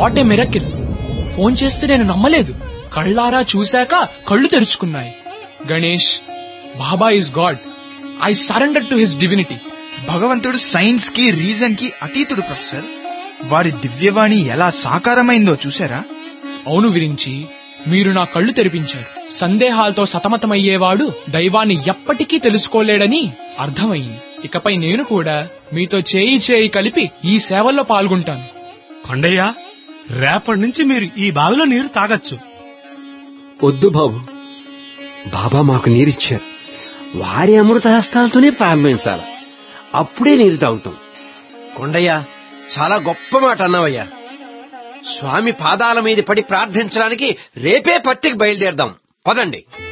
what a miracle phone చేస్తే నేను నమ్మలేదు కళ్ళారా చూశాక కళ్ళు తెరుచుకున్నాయి Ganesh Baba is God I surrender to his divinity భగవంతుడు సైన్స్ కి రీజన్ కి అతీతుడు ప్రొఫెసర్ వారి దివ్యవాణి ఎలా సాకారమైందో చూసారా అవును గురించి మీరు నా కళ్ళు తెరిపించారు సందేహాలతో సతమతమయ్యేవాడు దైవాన్ని ఎప్పటికీ తెలుసుకోలేడని అర్థమయ్యింది ఇకపై నేను కూడా మీతో చేయి చేయి కలిపి ఈ సేవల్లో పాల్గొంటాను కొండయ్య రేపటి నుంచి మీరు ఈ బావిలో నీరు తాగొచ్చు వద్దు బాబు బాబా మాకు నీరిచ్చారు వారి అమృత హస్తాలతోనే ప్రారంభించాలి అప్పుడే నీరు తాగుతాం కొండయ్య చాలా గొప్ప మాట అన్నావయ్యా స్వామి పాదాల మీద పడి ప్రార్థించడానికి రేపే పత్తికి బయలుదేరదాం పదండి